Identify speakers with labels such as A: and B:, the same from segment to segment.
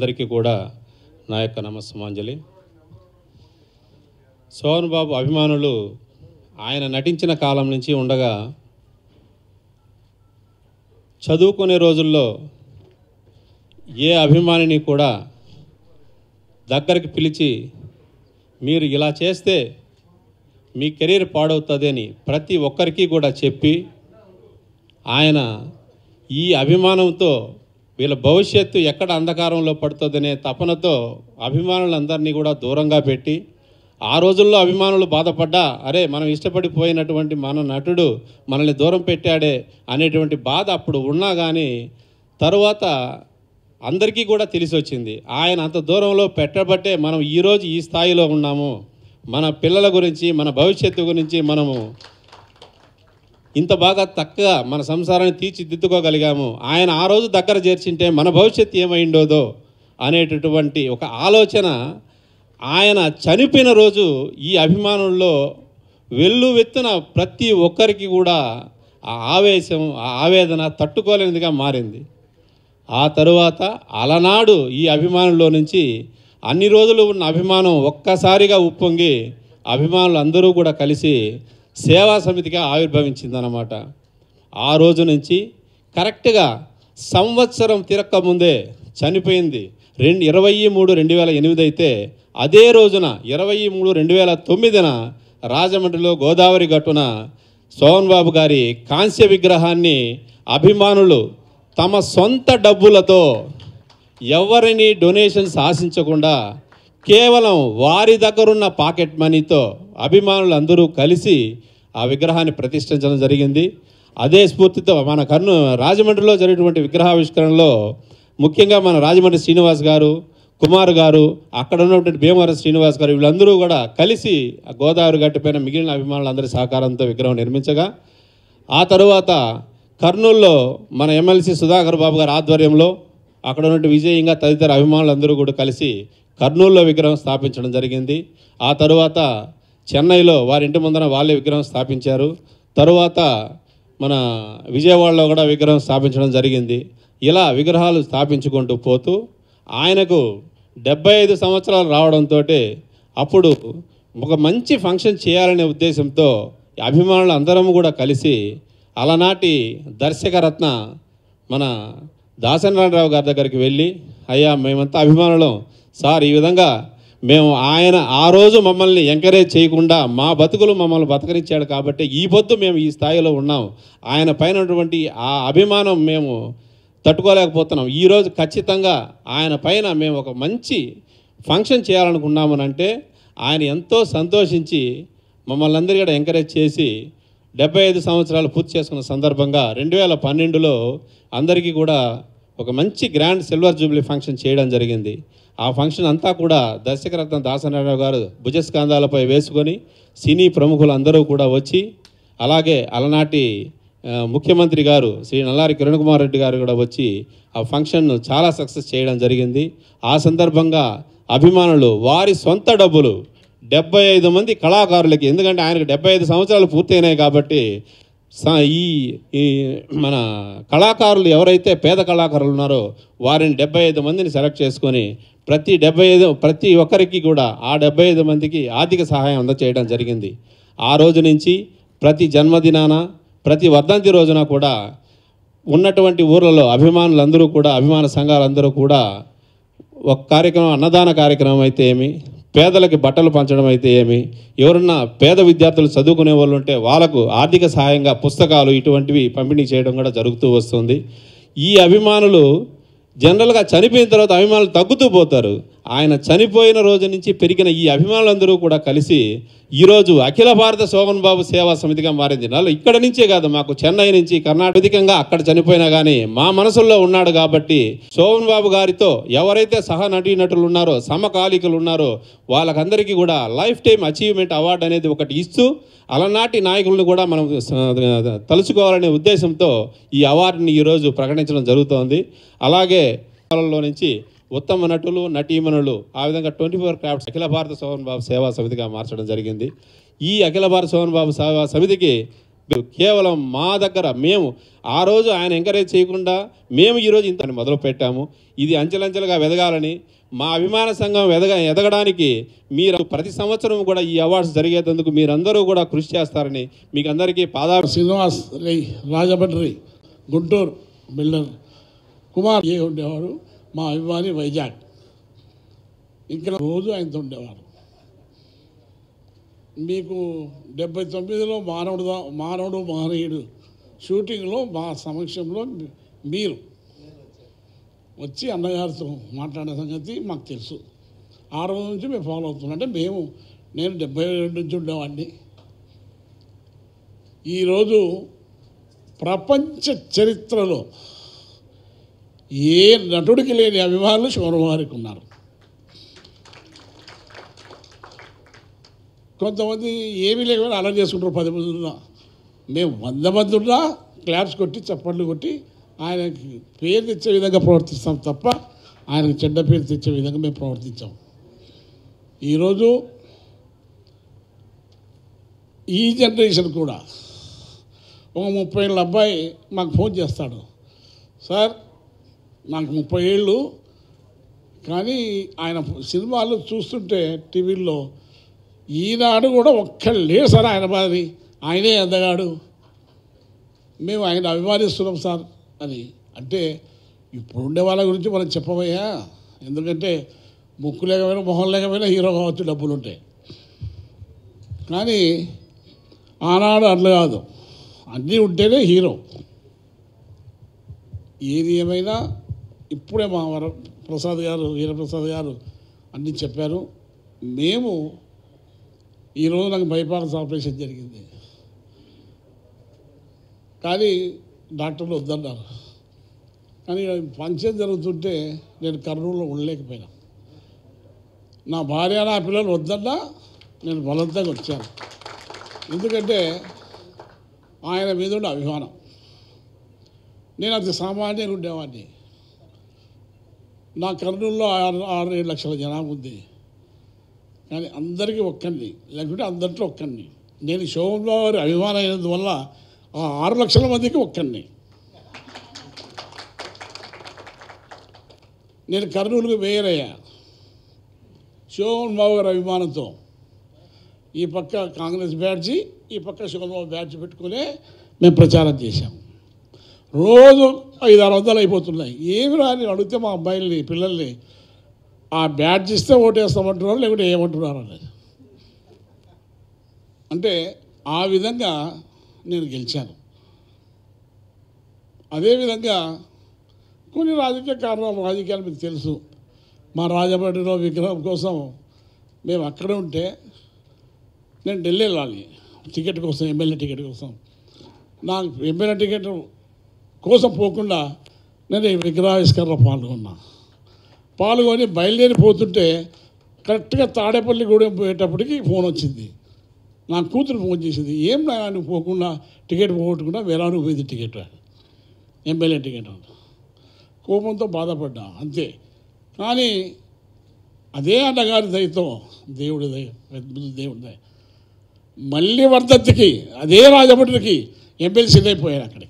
A: అందరికీ కూడా నా యొక్క నమస్సుమాంజలి సోహన్ బాబు అభిమానులు ఆయన నటించిన కాలం నుంచి ఉండగా చదువుకునే రోజుల్లో ఏ అభిమానిని కూడా దగ్గరికి పిలిచి మీరు ఇలా చేస్తే మీ కెరీర్ పాడవుతుందని ప్రతి ఒక్కరికి కూడా చెప్పి ఆయన ఈ అభిమానంతో వీళ్ళ భవిష్యత్తు ఎక్కడ అంధకారంలో పడుతుందనే తపనతో అభిమానులందరినీ కూడా దూరంగా పెట్టి ఆ రోజుల్లో అభిమానులు బాధపడ్డా అరే మనం ఇష్టపడిపోయినటువంటి మన నటుడు మనల్ని దూరం పెట్టాడే అనేటువంటి బాధ అప్పుడు ఉన్నా కానీ తరువాత అందరికీ కూడా తెలిసి వచ్చింది ఆయన అంత దూరంలో పెట్టబట్టే మనం ఈరోజు ఈ స్థాయిలో ఉన్నాము మన పిల్లల గురించి మన భవిష్యత్తు గురించి మనము ఇంత బాగా చక్కగా మన సంసారాన్ని తీర్చిదిద్దుకోగలిగాము ఆయన ఆ రోజు దగ్గర చేర్చింటే మన భవిష్యత్తు ఏమైండోదో అనేటటువంటి ఒక ఆలోచన ఆయన చనిపోయిన రోజు ఈ అభిమానుల్లో వెల్లువెత్తున ప్రతి ఒక్కరికి కూడా ఆ ఆవేశం ఆ ఆవేదన తట్టుకోలేనిదిగా మారింది ఆ తరువాత అలనాడు ఈ అభిమానుల్లో నుంచి అన్ని రోజులు ఉన్న అభిమానం ఒక్కసారిగా ఉప్పొంగి అభిమానులు అందరూ కూడా కలిసి సేవా సమితిగా ఆవిర్భవించిందన్నమాట ఆ రోజు నుంచి కరెక్ట్గా సంవత్సరం తిరక్క ముందే చనిపోయింది రెండు ఇరవై మూడు రెండు వేల ఎనిమిది అయితే అదే రోజున ఇరవై మూడు రెండు వేల తొమ్మిదిన రాజమండ్రిలో గోదావరి గట్టున సోహన్ బాబు గారి కాంస్య విగ్రహాన్ని అభిమానులు తమ సొంత డబ్బులతో ఎవరిని డొనేషన్స్ ఆశించకుండా కేవలం వారి దగ్గరున్న పాకెట్ మనీతో అభిమానులు అందరూ కలిసి ఆ విగ్రహాన్ని ప్రతిష్ఠించడం జరిగింది అదే స్ఫూర్తితో మన కర్నూ రాజమండ్రిలో జరిగినటువంటి విగ్రహావిష్కరణలో ముఖ్యంగా మన రాజమండ్రి శ్రీనివాస్ గారు కుమార్ గారు అక్కడ ఉన్నటువంటి భీమవరం శ్రీనివాస్ గారు వీళ్ళందరూ కూడా కలిసి ఆ గోదావరి గట్టుపైన మిగిలిన అభిమానులందరి సహకారంతో విగ్రహం నిర్మించగా ఆ తరువాత కర్నూలులో మన ఎమ్మెల్సీ సుధాకర్ బాబు గారి ఆధ్వర్యంలో అక్కడ ఉన్నటువంటి విజయంగా తదితర అభిమానులందరూ కూడా కలిసి కర్నూలులో విగ్రహం స్థాపించడం జరిగింది ఆ తరువాత చెన్నైలో వారి ఇంటి ముందర వాళ్ళే విగ్రహం స్థాపించారు తరువాత మన విజయవాడలో కూడా విగ్రహం స్థాపించడం జరిగింది ఇలా విగ్రహాలు స్థాపించుకుంటూ పోతూ ఆయనకు డెబ్బై ఐదు సంవత్సరాలు రావడంతో అప్పుడు ఒక మంచి ఫంక్షన్ చేయాలనే ఉద్దేశంతో అభిమానులు అందరం కూడా కలిసి అలనాటి దర్శకరత్న మన దాసనారాయణరావు గారి దగ్గరికి వెళ్ళి అయ్యా మేమంతా అభిమానులం సార్ ఈ విధంగా మేము ఆయన ఆ రోజు మమ్మల్ని ఎంకరేజ్ చేయకుండా మా బతుకులు మమ్మల్ని బతకరించాడు కాబట్టి ఈ పొద్దు మేము ఈ స్థాయిలో ఉన్నాం ఆయన పైన ఉన్నటువంటి ఆ అభిమానం మేము తట్టుకోలేకపోతున్నాం ఈరోజు ఖచ్చితంగా ఆయన పైన మేము ఒక మంచి ఫంక్షన్ చేయాలనుకున్నామనంటే ఆయన ఎంతో సంతోషించి మమ్మల్ని అందరికీ కూడా ఎంకరేజ్ చేసి డెబ్బై ఐదు సంవత్సరాలు పూర్తి చేసుకున్న సందర్భంగా రెండు వేల పన్నెండులో అందరికీ కూడా ఒక మంచి గ్రాండ్ సిల్వర్ జూబ్లీ ఫంక్షన్ చేయడం జరిగింది ఆ ఫంక్షన్ అంతా కూడా దర్శకరత్న దాసనారాయణ గారు భుజస్కంధాలపై వేసుకొని సినీ ప్రముఖులు అందరూ కూడా వచ్చి అలాగే అలనాటి ఆ, ముఖ్యమంత్రి గారు శ్రీ నల్లారి కిరణ్ కుమార్ రెడ్డి గారు కూడా వచ్చి ఆ ఫంక్షన్ చాలా సక్సెస్ చేయడం జరిగింది ఆ సందర్భంగా అభిమానులు వారి సొంత డబ్బులు డెబ్బై ఐదు మంది కళాకారులకి ఎందుకంటే ఆయనకు డెబ్బై ఐదు సంవత్సరాలు పూర్తయినాయి కాబట్టి స- ఈ ఈ మన కళాకారులు ఎవరైతే పేద కళాకారులు ఉన్నారో వారిని డెబ్బై ఐదు మందిని సెలెక్ట్ చేసుకొని ప్రతి డెబ్బై ఐదు ప్రతి ఒక్కరికి కూడా ఆ డెబ్బై ఐదు మందికి ఆర్థిక సహాయం అందచేయడం జరిగింది ఆ రోజు నుంచి ప్రతి జన్మదినాన ప్రతి వర్ధంతి రోజున కూడా ఉన్నటువంటి ఊర్లలో అభిమానులందరూ కూడా అభిమాన సంఘాలందరూ కూడా ఒక కార్యక్రమం అన్నదాన కార్యక్రమం అయితే ఏమి పేదలకి బట్టలు పంచడం అయితే ఏమి ఎవరన్నా పేద విద్యార్థులు చదువుకునే వాళ్ళు ఉంటే వాళ్ళకు ఆర్థిక సహాయంగా పుస్తకాలు ఇటువంటివి పంపిణీ చేయడం కూడా జరుగుతూ వస్తుంది ఈ అభిమానులు జనరల్గా చనిపోయిన తర్వాత అభిమానులు తగ్గుతూ పోతారు ఆయన చనిపోయిన రోజు నుంచి పెరిగిన ఈ అభిమానులందరూ కూడా కలిసి ఈరోజు అఖిల భారత శోభన్ బాబు సేవా సమితిగా మారింది నల్ల ఇక్కడ నుంచే కాదు మాకు చెన్నై నుంచి కర్ణాటకగా అక్కడ చనిపోయినా కానీ మా మనసుల్లో ఉన్నాడు కాబట్టి శోభన్ బాబు గారితో ఎవరైతే సహ నటీనటులు ఉన్నారో సమకాలికులు ఉన్నారో వాళ్ళకందరికీ కూడా లైఫ్ టైం అచీవ్మెంట్ అవార్డు అనేది ఒకటి ఇస్తూ అలనాటి నాయకులను కూడా మనం స- తలుచుకోవాలనే ఉద్దేశంతో ఈ అవార్డుని ఈరోజు ప్రకటించడం జరుగుతోంది అలాగే లో నుంచి ఉత్తమ నటులు నటీమణులు ఆ విధంగా ట్వంటీ ఫోర్ క్రాఫ్ట్స్ అఖిల భారత సోహన్ బాబు సేవా సమితిగా మార్చడం జరిగింది ఈ అఖిల భారత సోహన్ బాబు సేవా సమితికి కేవలం మా దగ్గర మేము ఆ రోజు ఆయన ఎంకరేజ్ చేయకుండా మేము ఈరోజు ఇంత మొదలు పెట్టాము ఇది అంచెలంచెలుగా ఎదగాలని మా అభిమాన సంఘం ఎదగ ఎదగడానికి మీరు ప్రతి సంవత్సరం కూడా ఈ అవార్డ్స్ జరిగేందుకు మీరందరూ కూడా కృషి చేస్తారని మీకు అందరికీ పాదా
B: శ్రీనివాస్ రై రాజమండ్రి గుంటూరు బిల్డర్ కుమార్ ఏ ఉండేవాడు మా అభిమాని వైజాగ్ ఇక్కడ రోజు ఆయనతో ఉండేవాడు మీకు డెబ్బై తొమ్మిదిలో మానవుడు మానవుడు మహనీయుడు షూటింగ్లో మా సమక్షంలో మీ- మీరు వచ్చి అన్నగారితో మాట్లాడే సంగతి మాకు తెలుసు ఆ రోజు నుంచి మేము ఫాలో అవుతున్నాం అంటే మేము నేను డెబ్బై రెండు నుంచి ఉండేవాడిని ఈరోజు ప్రపంచ చరిత్రలో ఏ నటుడికి లేని అభిమానులు శివరారికి ఉన్నారు కొంతమంది ఏమీ లేకపోయినా అలా చేసుకుంటారు పది మంది ఉన్నా మేము వంద మంది ఉన్నా క్లాప్స్ కొట్టి చప్పట్లు కొట్టి ఆయనకి పేరు తెచ్చే విధంగా ప్రవర్తిస్తాం తప్ప ఆయనకు చెడ్డ పేరు తెచ్చే విధంగా మేము ప్రవర్తించాం ఈరోజు ఈ జనరేషన్ కూడా ఒక ముప్పై ఏళ్ళ అబ్బాయి మాకు ఫోన్ చేస్తాడు సార్ నాకు ముప్పై ఏళ్ళు కానీ ఆయన సినిమాలు చూస్తుంటే టీవీల్లో ఈనాడు కూడా ఒక్క లేడు సార్ ఆయన మాదిరి ఆయనే అందగాడు మేము ఆయన అభిమానిస్తున్నాం సార్ అని అంటే ఇప్పుడు ఉండే వాళ్ళ గురించి మనం చెప్పబోయా ఎందుకంటే ముక్కు లేకపోయినా మొహం లేకపోయినా హీరో కావచ్చు డబ్బులు ఉంటాయి కానీ ఆనాడు అట్లా కాదు అన్నీ ఉంటేనే హీరో ఏది ఏమైనా ఇప్పుడే మా వర ప్రసాద్ గారు వీరప్రసాద్ గారు అన్నీ చెప్పారు మేము ఈరోజు నాకు బైపాస్ ఆపరేషన్ జరిగింది కానీ డాక్టర్లు వద్దన్నారు కానీ ఫంక్షన్ జరుగుతుంటే నేను కర్నూలులో ఉండలేకపోయినా నా భార్య నా పిల్లలు వద్దన్నా నేను బలవంతంగా వచ్చాను ఎందుకంటే ఆయన మీద ఉన్న అభిమానం నేను అతి సామాన్యంగా ఉండేవాడిని నా కర్నూలులో ఆరు ఆరు ఏడు లక్షల జనాభా ఉంది కానీ అందరికీ ఒక్కడిని లేకుంటే అందరిలో ఒక్కడిని నేను శోభంలో వారి అభిమానం అయినందువల్ల ఆ ఆరు లక్షల మందికి ఒక్కడిని నేను కర్నూలుకు వేయరయ్యా శోభన్ బాబు గారి అభిమానంతో ఈ పక్క కాంగ్రెస్ బ్యాడ్జి ఈ పక్క శోభన్ బాబు బ్యాడ్జి పెట్టుకునే మేము ప్రచారం చేశాం రోజు ఐదు ఆరు వందలు అయిపోతున్నాయి ఏమి రాని అడిగితే మా అబ్బాయిల్ని పిల్లల్ని ఆ బ్యాడ్జ్ ఇస్తే ఓటేస్తామంటున్నారు లేకుంటే ఏమంటున్నారు అనేది అంటే ఆ విధంగా నేను గెలిచాను అదేవిధంగా కొన్ని రాజకీయ కారణాలు రాజకీయాలు మీకు తెలుసు మా రాజమండ్రిలో విగ్రహం కోసం మేము అక్కడ ఉంటే నేను ఢిల్లీ వెళ్ళాలి టికెట్ కోసం ఎమ్మెల్యే టికెట్ కోసం నాకు ఎమ్మెల్యే టికెట్ కోసం పోకుండా నేను ఈ విగ్రహావిష్కరణలో పాల్గొన్నా పాల్గొని బయలుదేరి పోతుంటే కరెక్ట్గా తాడేపల్లి గూడెం పోయేటప్పటికి ఫోన్ వచ్చింది నా కూతురు ఫోన్ చేసింది ఏం నాయనా నువ్వు పోకుండా టికెట్ పోగొట్టుకున్నా వేలానికి పోయింది టికెట్ ఎమ్మెల్యే టికెట్ కోపంతో బాధపడ్డా అంతే కానీ అదే అన్నగారి దయతో దేవుడి దయ పెద్ద దేవుడి దయ మళ్ళీ వర్ధత్తికి అదే రాజమండ్రికి ఎమ్మెల్సీ అయిపోయారు అక్కడికి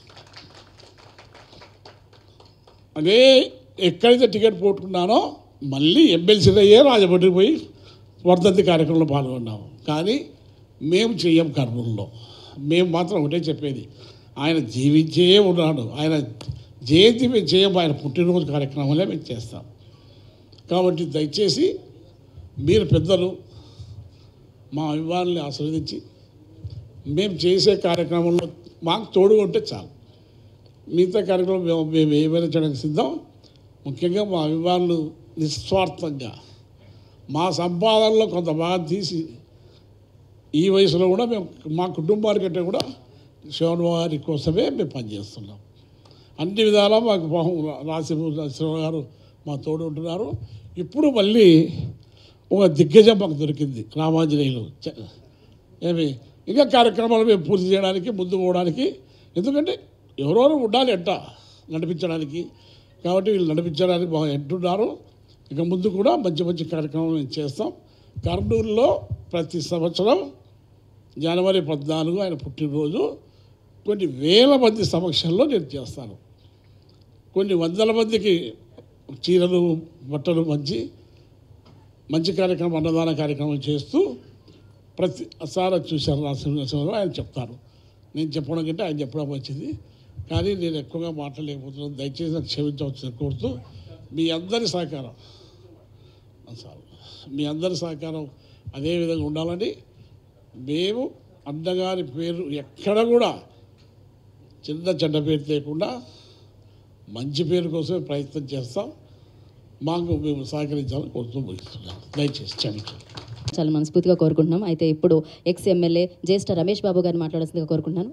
B: అదే ఎక్కడైతే టికెట్ పోగొట్టుకున్నానో మళ్ళీ ఎమ్మెల్సీ అయ్యే రాజమండ్రికి పోయి వర్ధంతి కార్యక్రమంలో పాల్గొన్నాము కానీ మేము చెయ్యం కర్నూలులో మేము మాత్రం ఒకటే చెప్పేది ఆయన జీవించే ఉన్నాడు ఆయన జయంతి మేము చేయం ఆయన పుట్టినరోజు కార్యక్రమాలే మేము చేస్తాం కాబట్టి దయచేసి మీరు పెద్దలు మా అభిమానుల్ని ఆశీర్వదించి మేము చేసే కార్యక్రమంలో మాకు తోడుగా ఉంటే చాలు మిగతా కార్యక్రమం మేము మేము ఏమైనా చేయడానికి సిద్ధం ముఖ్యంగా మా అభిమానులు నిస్వార్థంగా మా సంపాదనలో కొంత భాగం తీసి ఈ వయసులో కూడా మేము మా కుటుంబానికంటే కూడా శివన్ వారి కోసమే మేము పనిచేస్తున్నాం అన్ని విధాలా మాకు పాపం రాసి శివ గారు మా తోడు ఉంటున్నారు ఇప్పుడు మళ్ళీ ఒక దిగ్గజం మాకు దొరికింది రామాంజనేయులు చ- ఏమి ఇంకా కార్యక్రమాలు మేము పూర్తి చేయడానికి ముందు పోవడానికి ఎందుకంటే ఎవరెవరు ఉండాలి ఎట్ట నడిపించడానికి కాబట్టి వీళ్ళు నడిపించడానికి బాగా ఎంటున్నారు ఇక ముందు కూడా మంచి మంచి కార్యక్రమాలు మేము చేస్తాం కర్నూలులో ప్రతి సంవత్సరం జనవరి పద్నాలుగు ఆయన పుట్టినరోజు కొన్ని వేల మంది సమక్షంలో నేను చేస్తాను కొన్ని వందల మందికి చీరలు బట్టలు మంచి మంచి కార్యక్రమం అన్నదాన కార్యక్రమం చేస్తూ ప్రతి సార్ చూశారు నా శ్రీనివాసరావు ఆయన చెప్తారు నేను చెప్పడం కంటే ఆయన చెప్పడం వచ్చింది కానీ నేను ఎక్కువగా మాట్లాడలేకపోతున్నాను దయచేసి నాకు క్షమించవచ్చు కోరుతూ మీ అందరి సహకారం సార్ మీ అందరి సహకారం అదే విధంగా ఉండాలని మేము అన్నగారి పేరు ఎక్కడ కూడా చిన్న చెడ్డ పేరు లేకుండా మంచి పేరు కోసమే ప్రయత్నం చేస్తాం మాకు మేము సహకరించాలని కోరుతూ ముగిస్తున్నాం దయచేసి క్షమించండి
C: చాలా మనస్ఫూర్తిగా కోరుకుంటున్నాం అయితే ఇప్పుడు ఎక్స్ ఎమ్మెల్యే జ్యేష్ఠ రమేష్ బాబు గారిని మాట్లాడాల్సిందిగా కోరుకుంటున్నాను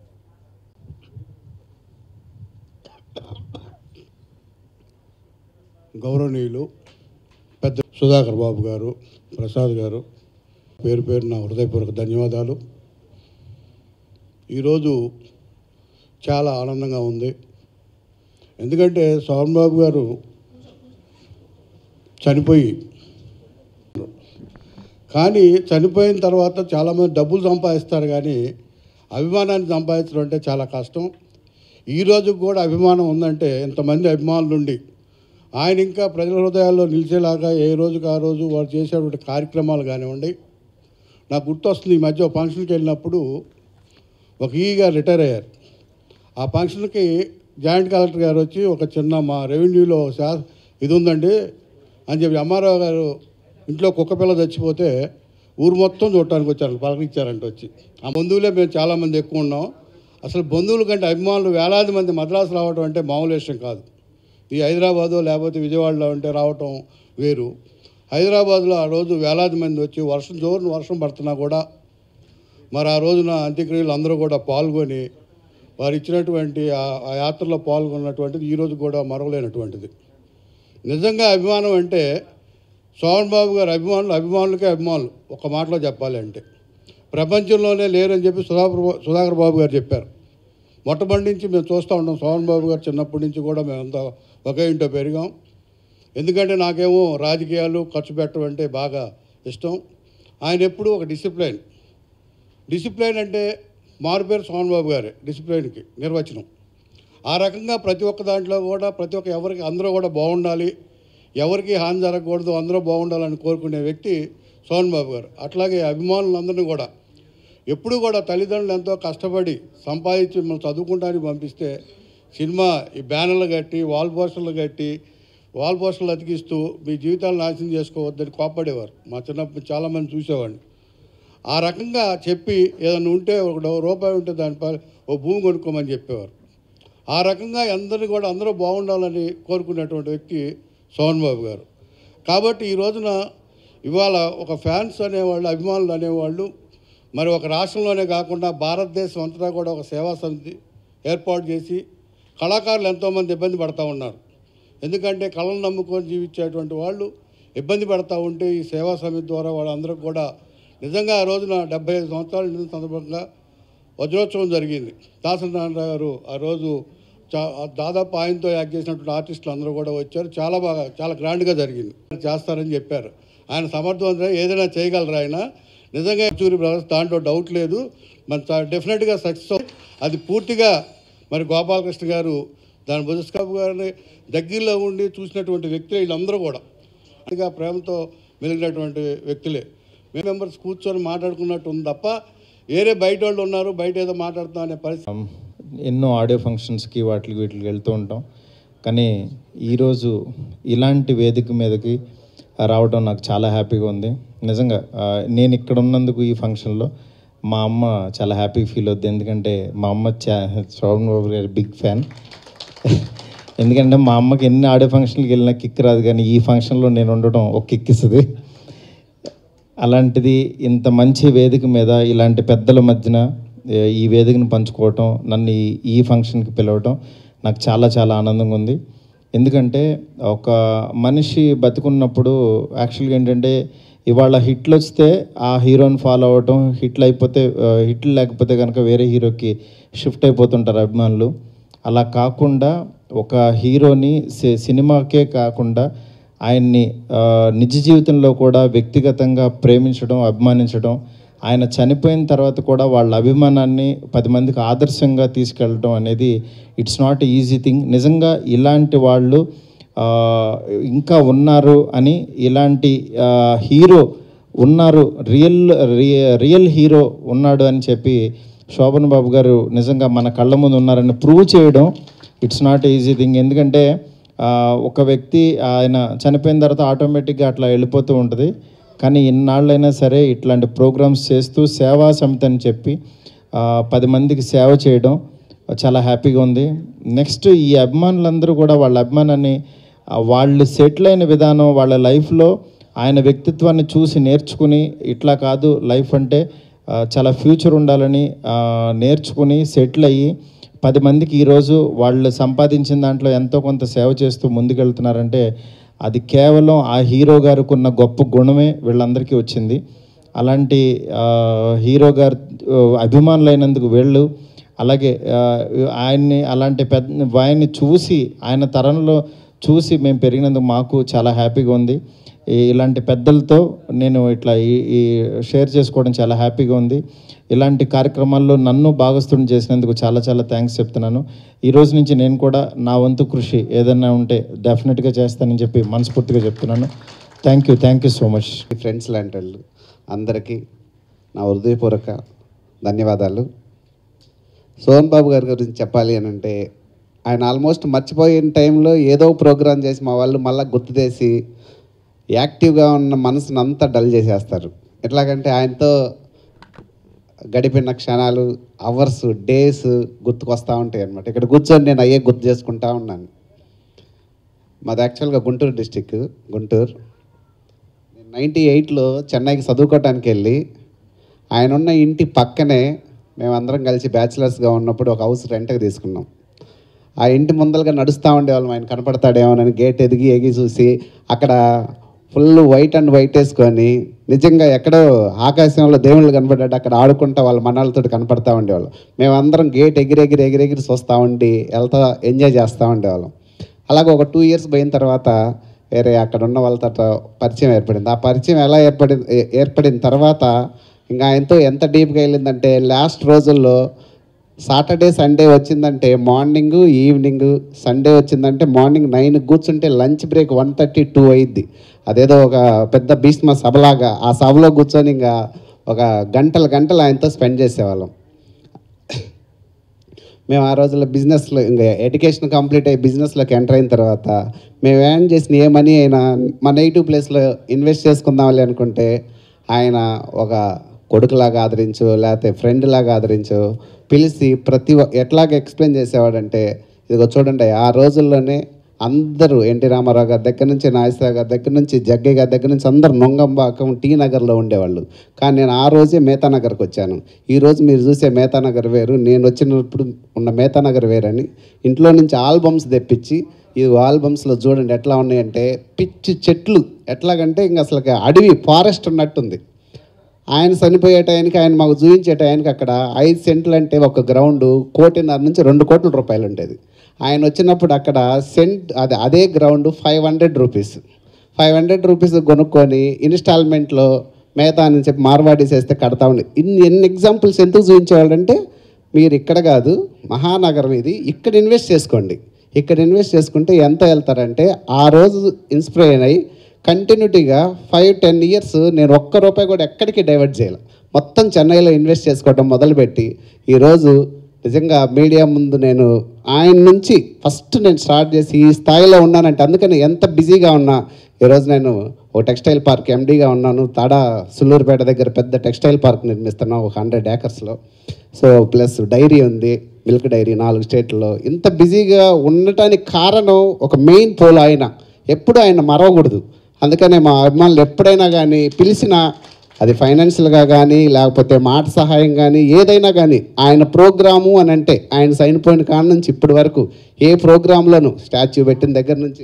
D: గౌరవనీయులు పెద్ద సుధాకర్ బాబు గారు ప్రసాద్ గారు పేరు పేరు నా హృదయపూర్వక ధన్యవాదాలు ఈరోజు చాలా ఆనందంగా ఉంది ఎందుకంటే సోమన్ బాబు గారు చనిపోయి కానీ చనిపోయిన తర్వాత చాలామంది డబ్బులు సంపాదిస్తారు కానీ అభిమానాన్ని సంపాదించడం అంటే చాలా కష్టం ఈ రోజుకి కూడా అభిమానం ఉందంటే ఇంతమంది అభిమానులు ఉండి ఆయన ఇంకా ప్రజల హృదయాల్లో నిలిచేలాగా ఏ రోజుకి ఆ రోజు వారు చేసేటువంటి కార్యక్రమాలు కానివ్వండి నాకు గుర్తొస్తుంది ఈ మధ్య ఒక ఫంక్షన్కి వెళ్ళినప్పుడు ఒక ఈగా రిటైర్ అయ్యారు ఆ ఫంక్షన్కి జాయింట్ కలెక్టర్ గారు వచ్చి ఒక చిన్న మా రెవెన్యూలో శా ఇది ఉందండి అని చెప్పి అమ్మారావు గారు ఇంట్లో కుక్క పిల్ల చచ్చిపోతే ఊరు మొత్తం చూడటానికి వచ్చారు పలకరించారంట వచ్చి ఆ బంధువులే మేము చాలామంది ఎక్కువ ఉన్నాం అసలు బంధువుల కంటే అభిమానులు వేలాది మంది మద్రాసు రావడం అంటే మామూలు విషయం కాదు ఈ హైదరాబాదు లేకపోతే విజయవాడలో ఉంటే రావటం వేరు హైదరాబాద్లో ఆ రోజు వేలాది మంది వచ్చి వర్షం జోరున వర్షం పడుతున్నా కూడా మరి ఆ రోజున అంత్యక్రియలు అందరూ కూడా పాల్గొని వారు ఇచ్చినటువంటి ఆ- ఆ యాత్రలో పాల్గొన్నటువంటిది ఈరోజు కూడా మరవలేనటువంటిది నిజంగా అభిమానం అంటే సోమన్ బాబు గారు అభిమానులు అభిమానులకే అభిమానులు ఒక మాటలో చెప్పాలి అంటే ప్రపంచంలోనే లేరని చెప్పి సుధాకర్ బా- సుధాకర్ బాబు గారు చెప్పారు మొట్టమొదటి నుంచి మేము చూస్తూ ఉంటాం సోమన్ బాబు గారు చిన్నప్పటి నుంచి కూడా మేమంతా ఒకే ఇంట్లో పెరిగాం ఎందుకంటే నాకేమో రాజకీయాలు ఖర్చు పెట్టడం అంటే బాగా ఇష్టం ఆయన ఎప్పుడూ ఒక డిసిప్లైన్ డిసిప్లైన్ అంటే మారుపేరు సోమన్ బాబు గారే డిసిప్లైన్కి నిర్వచనం ఆ రకంగా ప్రతి ఒక్క దాంట్లో కూడా ప్రతి ఒక్క ఎవరికి అందరూ కూడా బాగుండాలి ఎవరికి హాని జరగకూడదు అందరూ బాగుండాలని కోరుకునే వ్యక్తి సోమన్ బాబు గారు అట్లాగే అభిమానులందరినీ కూడా ఎప్పుడు కూడా తల్లిదండ్రులు ఎంతో కష్టపడి సంపాదించి మనం చదువుకుంటానికి పంపిస్తే సినిమా ఈ బ్యానర్లు కట్టి వాల్ పోస్టర్లు కట్టి వాల్ పోస్టర్లు అతికిస్తూ మీ జీవితాలు నాశనం చేసుకోవద్దని కోపడేవారు మా చిన్నప్పుడు చాలామంది చూసేవాడిని ఆ రకంగా చెప్పి ఏదైనా ఉంటే ఒక డో- రూపాయి ఉంటే దానిపై ఓ భూమి కొనుక్కోమని చెప్పేవారు ఆ రకంగా అందరినీ కూడా అందరూ బాగుండాలని కోరుకునేటువంటి వ్యక్తి సోహన్ బాబు గారు కాబట్టి ఈ రోజున ఇవాళ ఒక ఫ్యాన్స్ అనేవాళ్ళు అభిమానులు అనేవాళ్ళు మరి ఒక రాష్ట్రంలోనే కాకుండా భారతదేశం అంతటా కూడా ఒక సేవా సమితి ఏర్పాటు చేసి కళాకారులు ఎంతోమంది ఇబ్బంది పడతా ఉన్నారు ఎందుకంటే కళను నమ్ముకొని జీవించేటువంటి వాళ్ళు ఇబ్బంది పడతా ఉంటే ఈ సేవా సమితి ద్వారా వాళ్ళందరికీ కూడా నిజంగా ఆ రోజున డెబ్బై ఐదు సంవత్సరాల నిండిన సందర్భంగా వజ్రోత్సవం జరిగింది దాసనారాయణ గారు ఆ రోజు చా దాదాపు ఆయనతో యాక్ట్ చేసినటువంటి ఆర్టిస్టులు అందరూ కూడా వచ్చారు చాలా బాగా చాలా గ్రాండ్గా జరిగింది చేస్తారని చెప్పారు ఆయన సమర్థవంతంగా ఏదైనా చేయగలరు ఆయన నిజంగా చూరి బ్రదర్స్ దాంట్లో డౌట్ లేదు మన డెఫినెట్గా సక్సెస్ అది పూర్తిగా మరి గోపాలకృష్ణ గారు దాని బుధస్కాబు గారిని దగ్గరలో ఉండి చూసినటువంటి వ్యక్తులు వీళ్ళందరూ కూడా అదిగా ప్రేమతో మెలిగినటువంటి వ్యక్తులే మేము మెంబర్స్ కూర్చొని మాట్లాడుకున్నట్టు ఉంది తప్ప వేరే బయట వాళ్ళు ఉన్నారు బయట ఏదో మాట్లాడుతాం అనే పరిస్థితి
E: Um, ఎన్నో ఆడియో ఫంక్షన్స్కి వాటికి వీటికి వెళ్తూ ఉంటాం కానీ ఈరోజు ఇలాంటి వేదిక మీదకి రావడం నాకు చాలా హ్యాపీగా ఉంది నిజంగా ఆ, నేను ఇక్కడ ఉన్నందుకు ఈ ఫంక్షన్లో మా అమ్మ చాలా హ్యాపీ ఫీల్ అవుద్ది ఎందుకంటే మా అమ్మ చా శ్రవణ్ బాబు గారి బిగ్ ఫ్యాన్ ఎందుకంటే మా అమ్మకి ఎన్ని ఆడియో ఫంక్షన్కి వెళ్ళినా కిక్ రాదు కానీ ఈ ఫంక్షన్లో నేను ఉండటం ఒక కిక్ ఇస్తుంది అలాంటిది ఇంత మంచి వేదిక మీద ఇలాంటి పెద్దల మధ్యన ఏ, ఈ వేదికను పంచుకోవటం నన్ను ఈ ఈ ఫంక్షన్కి పిలవటం నాకు చాలా చాలా ఆనందంగా ఉంది ఎందుకంటే ఒక మనిషి బతుకున్నప్పుడు యాక్చువల్గా ఏంటంటే ఇవాళ హిట్లు వస్తే ఆ హీరోని ఫాలో అవ్వటం హిట్లు అయిపోతే ఆ, హిట్లు లేకపోతే కనుక వేరే హీరోకి షిఫ్ట్ అయిపోతుంటారు అభిమానులు అలా కాకుండా ఒక హీరోని సి- సినిమాకే కాకుండా ఆయన్ని ఆ, నిజ జీవితంలో కూడా వ్యక్తిగతంగా ప్రేమించడం అభిమానించడం ఆయన చనిపోయిన తర్వాత కూడా వాళ్ళ అభిమానాన్ని పది మందికి ఆదర్శంగా తీసుకెళ్ళడం అనేది ఇట్స్ నాట్ ఈజీ థింగ్ నిజంగా ఇలాంటి వాళ్ళు ఆ, ఇంకా ఉన్నారు అని ఇలాంటి ఆ, హీరో ఉన్నారు రియల్ రి- రియల్ హీరో ఉన్నాడు అని చెప్పి శోభన్ బాబు గారు నిజంగా మన కళ్ళ ముందు ఉన్నారని ప్రూవ్ చేయడం ఇట్స్ నాట్ ఈజీ థింగ్ ఎందుకంటే ఆ, ఒక వ్యక్తి ఆయన చనిపోయిన తర్వాత ఆటోమేటిక్గా అట్లా వెళ్ళిపోతూ ఉంటుంది కానీ ఇన్నాళ్ళైనా సరే ఇట్లాంటి ప్రోగ్రామ్స్ చేస్తూ సేవా సమితి అని చెప్పి ఆ, పది మందికి సేవ చేయడం చాలా హ్యాపీగా ఉంది నెక్స్ట్ ఈ అభిమానులందరూ కూడా వాళ్ళ అభిమానాన్ని ఆ, వాళ్ళు సెటిల్ అయిన విధానం వాళ్ళ లైఫ్లో ఆయన వ్యక్తిత్వాన్ని చూసి నేర్చుకుని ఇట్లా కాదు లైఫ్ అంటే ఆ, చాలా ఫ్యూచర్ ఉండాలని ఆ, నేర్చుకుని సెటిల్ అయ్యి పది మందికి ఈరోజు వాళ్ళు సంపాదించిన దాంట్లో ఎంతో కొంత సేవ చేస్తూ ముందుకెళ్తున్నారంటే అది కేవలం ఆ హీరో గారికి ఉన్న గొప్ప గుణమే వీళ్ళందరికీ వచ్చింది అలాంటి ఆ, హీరో గారు ఆ, అభిమానులైనందుకు వీళ్ళు అలాగే ఆ, ఆయన్ని అలాంటి పెద్ద ఆయన్ని చూసి ఆయన తరంలో చూసి మేము పెరిగినందుకు మాకు చాలా హ్యాపీగా ఉంది ఈ- ఇలాంటి పెద్దలతో నేను ఇట్లా ఈ ఈ షేర్ చేసుకోవడం చాలా హ్యాపీగా ఉంది ఇలాంటి కార్యక్రమాల్లో నన్ను భాగస్థుని చేసినందుకు చాలా చాలా థ్యాంక్స్ చెప్తున్నాను ఈ రోజు నుంచి నేను కూడా నా వంతు కృషి ఏదైనా ఉంటే డెఫినెట్గా చేస్తానని చెప్పి మనస్ఫూర్తిగా చెప్తున్నాను thank you thank you so much
F: మీ ఫ్రెండ్స్ లాంటి వాళ్ళు అందరికీ నా హృదయపూర్వక ధన్యవాదాలు సోహన్ బాబు గారి గురించి చెప్పాలి అని అంటే ఆయన ఆల్మోస్ట్ మర్చిపోయిన టైంలో ఏదో ప్రోగ్రాం చేసి మా వాళ్ళు మళ్ళీ గుర్తు చేసి యాక్టివ్గా ఉన్న మనసుని అంతా డల్ చేసేస్తారు ఎట్లాగంటే ఆయనతో గడిపిన క్షణాలు అవర్స్ డేస్ గుర్తుకొస్తూ ఉంటాయి అనమాట ఇక్కడ కూర్చొని నేను అయ్యే గుర్తు చేసుకుంటా ఉన్నాను మాది యాక్చువల్గా గుంటూరు డిస్టిక్ గుంటూరు నేను నైంటీ ఎయిట్లో చెన్నైకి చదువుకోవటానికి వెళ్ళి ఆయన ఉన్న ఇంటి పక్కనే మేమందరం కలిసి బ్యాచిలర్స్గా ఉన్నప్పుడు ఒక హౌస్ రెంట్కి తీసుకున్నాం ఆ ఇంటి ముందలుగా నడుస్తూ ఉండేవాళ్ళం ఆయన కనపడతాడేమోనని గేట్ ఎదిగి ఎగి చూసి అక్కడ ఫుల్ వైట్ అండ్ వైట్ వేసుకొని నిజంగా ఎక్కడో ఆకాశంలో దేవుళ్ళు కనపడ్డాడు అక్కడ ఆడుకుంటా వాళ్ళ మనాలతో కనపడతా ఉండేవాళ్ళం మేమందరం గేట్ ఎగిరెగిరి ఎగిరెగిరి చూస్తూ ఉండి వెళ్తా ఎంజాయ్ చేస్తూ ఉండేవాళ్ళం అలాగే ఒక టూ ఇయర్స్ పోయిన తర్వాత వేరే అక్కడ ఉన్న వాళ్ళతో పరిచయం ఏర్పడింది ఆ పరిచయం ఎలా ఏర్పడింది ఏ- ఏర్పడిన తర్వాత ఇంకా ఆయనతో ఎంత డీప్గా వెళ్ళిందంటే లాస్ట్ రోజుల్లో సాటర్డే సండే వచ్చిందంటే మార్నింగ్ ఈవినింగ్ సండే వచ్చిందంటే మార్నింగ్ నైన్ కూర్చుంటే lunch break one thirty two అయింది అదేదో ఒక పెద్ద భీష్మ సభలాగా ఆ సభలో కూర్చొని ఇంకా ఒక గంటల గంటలు ఆయనతో స్పెండ్ చేసేవాళ్ళం మేము ఆ రోజుల్లో బిజినెస్లో ఇంకా ఎడ్యుకేషన్ కంప్లీట్ అయ్యి బిజినెస్లోకి ఎంటర్ అయిన తర్వాత మేము ఏం చేసిన ఏ మనీ అయినా మా నెగిటివ్ ప్లేస్లో ఇన్వెస్ట్ చేసుకుందామని అనుకుంటే ఆయన ఒక కొడుకులాగా ఆదరించు లేకపోతే ఫ్రెండ్ లాగా ఆదరించు పిలిచి ప్రతి ఒ- ఎట్లాగ ఎక్స్ప్లెయిన్ చేసేవాడంటే ఇదిగో చూడండి ఆ రోజుల్లోనే అందరూ ఎన్టీ రామారావు గారి దగ్గర నుంచి నాగేశ్వరరావు గారి దగ్గర నుంచి జగ్గయ్య గారి దగ్గర నుంచి అందరూ నొంగంబాకం టీ నగర్లో ఉండేవాళ్ళు కానీ నేను ఆ రోజే మేతానగర్కి వచ్చాను ఈ రోజు మీరు చూసే మేతానగర్ వేరు నేను వచ్చినప్పుడు ఉన్న మేతానగర్ వేరని ఇంట్లో నుంచి ఆల్బమ్స్ తెప్పించి ఈ ఆల్బమ్స్లో చూడండి ఎట్లా ఉన్నాయంటే పిచ్చి చెట్లు ఎట్లాగంటే ఇంక అసలు అడవి ఫారెస్ట్ ఉన్నట్టుంది ఆయన చనిపోయే టయానికి ఆయన మాకు చూపించే టయానికి అక్కడ ఐదు సెంట్లు అంటే ఒక గ్రౌండ్ కోటిన్నర నుంచి రెండు కోట్ల రూపాయలు ఉండేది ఆయన వచ్చినప్పుడు అక్కడ సెంట్ అదే అదే ground five hundred rupees five hundred rupees కొనుక్కొని ఇన్స్టాల్మెంట్లో మేతా అని చెప్పి మార్వాడీస్ వేస్తే కడతా ఉండే ఇన్ని ఎన్ని ఎగ్జాంపుల్స్ ఎందుకు చూపించేవాళ్ళంటే మీరు ఇక్కడ కాదు మహానగరం ఇది ఇక్కడ ఇన్వెస్ట్ చేసుకోండి ఇక్కడ ఇన్వెస్ట్ చేసుకుంటే ఎంత వెళ్తారంటే ఆ రోజు ఇన్స్పైర్ అయ్యి కంటిన్యూటీగా ఫైవ్ టెన్ ఇయర్స్ నేను ఒక్క రూపాయి కూడా ఎక్కడికి డైవర్ట్ చేయాలి మొత్తం చెన్నైలో ఇన్వెస్ట్ చేసుకోవడం మొదలుపెట్టి ఈరోజు నిజంగా మీడియా ముందు నేను ఆయన నుంచి ఫస్ట్ నేను స్టార్ట్ చేసి ఈ స్థాయిలో ఉన్నానంటే అందుకని ఎంత బిజీగా ఉన్నా ఈరోజు నేను ఒక టెక్స్టైల్ పార్క్ ఎండీగా ఉన్నాను తాడా సుల్లూరుపేట దగ్గర పెద్ద టెక్స్టైల్ పార్క్ నిర్మిస్తున్నాను ఒక హండ్రెడ్ ఏకర్స్లో సో ప్లస్ డైరీ ఉంది మిల్క్ డైరీ నాలుగు స్టేట్లలో ఇంత బిజీగా ఉండటానికి కారణం ఒక మెయిన్ పోల్ ఆయన ఎప్పుడు ఆయన మరవకూడదు అందుకనే మా అభిమానులు ఎప్పుడైనా కానీ పిలిచిన అది ఫైనాన్షియల్గా కానీ లేకపోతే మాట సహాయం కానీ ఏదైనా కానీ ఆయన ప్రోగ్రాము అని అంటే ఆయన సైన్ పోయిన కాడ నుంచి ఇప్పటి వరకు ఏ ప్రోగ్రాంలోనూ స్టాచ్యూ పెట్టిన దగ్గర నుంచి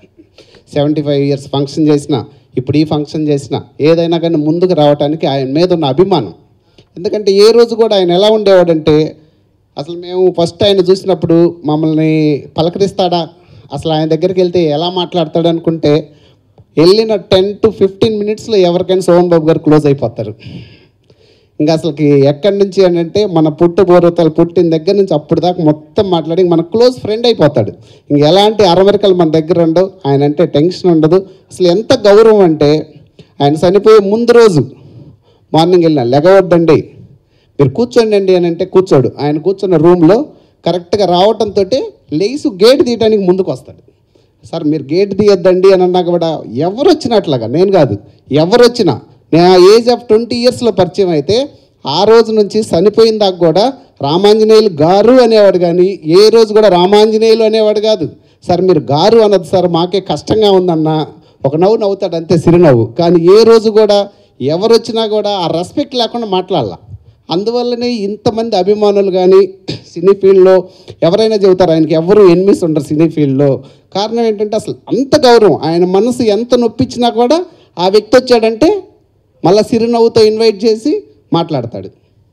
F: సెవెంటీ ఫైవ్ ఇయర్స్ ఫంక్షన్ చేసిన ఇప్పుడు ఈ ఫంక్షన్ చేసిన ఏదైనా కానీ ముందుకు రావడానికి ఆయన మీద ఉన్న అభిమానం ఎందుకంటే ఏ రోజు కూడా ఆయన ఎలా ఉండేవాడంటే అసలు మేము ఫస్ట్ ఆయన చూసినప్పుడు మమ్మల్ని పలకరిస్తాడా అసలు ఆయన దగ్గరికి వెళ్తే ఎలా మాట్లాడతాడు అనుకుంటే వెళ్ళిన టెన్ టు ఫిఫ్టీన్ మినిట్స్లో ఎవరికైనా సోహన్ బాబు గారు క్లోజ్ అయిపోతారు ఇంకా అసలుకి ఎక్కడి నుంచి అని అంటే మన పుట్టు పూర్వతలు పుట్టిన దగ్గర నుంచి అప్పుడు దాకా మొత్తం మాట్లాడి ఇంక మన క్లోజ్ ఫ్రెండ్ అయిపోతాడు ఇంక ఎలాంటి అరవరికలు మన దగ్గర ఉండవు ఆయన అంటే టెన్షన్ ఉండదు అసలు ఎంత గౌరవం అంటే ఆయన చనిపోయే ముందు రోజు మార్నింగ్ వెళ్ళిన లెగవద్దండి మీరు కూర్చోండి అండి అని అంటే కూర్చోడు ఆయన కూర్చున్న రూమ్లో కరెక్ట్గా రావటంతో లేసు గేట్ తీయడానికి ముందుకు వస్తాడు సార్ మీరు గేట్ తీయొద్దండి అని అన్నా కూడా ఎవరు వచ్చినట్లాగా నేను కాదు ఎవరు వచ్చినా నేను ఆ ఏజ్ ఆఫ్ ట్వంటీ ఇయర్స్లో పరిచయం అయితే ఆ రోజు నుంచి చనిపోయిన దాకా కూడా రామాంజనేయులు గారు అనేవాడు కానీ ఏ రోజు కూడా రామాంజనేయులు అనేవాడు కాదు సార్ మీరు గారు అన్నది సార్ మాకే కష్టంగా ఉందన్న ఒక నవ్వు నవ్వుతాడు అంతే సిరినవ్వు కానీ ఏ రోజు కూడా ఎవరు వచ్చినా కూడా ఆ రెస్పెక్ట్ లేకుండా మాట్లాడాల అందువల్లనే ఇంతమంది అభిమానులు కానీ సినీ ఫీల్డ్లో ఎవరైనా చెబుతారు ఆయనకి ఎవరు ఎనిమిస్ ఉండరు సినీ ఫీల్డ్లో కారణం ఏంటంటే అసలు అంత గౌరవం ఆయన మనసు ఎంత నొప్పించినా కూడా ఆ వ్యక్తి వచ్చాడంటే మళ్ళీ సిరినవ్వుతో ఇన్వైట్ చేసి మాట్లాడతాడు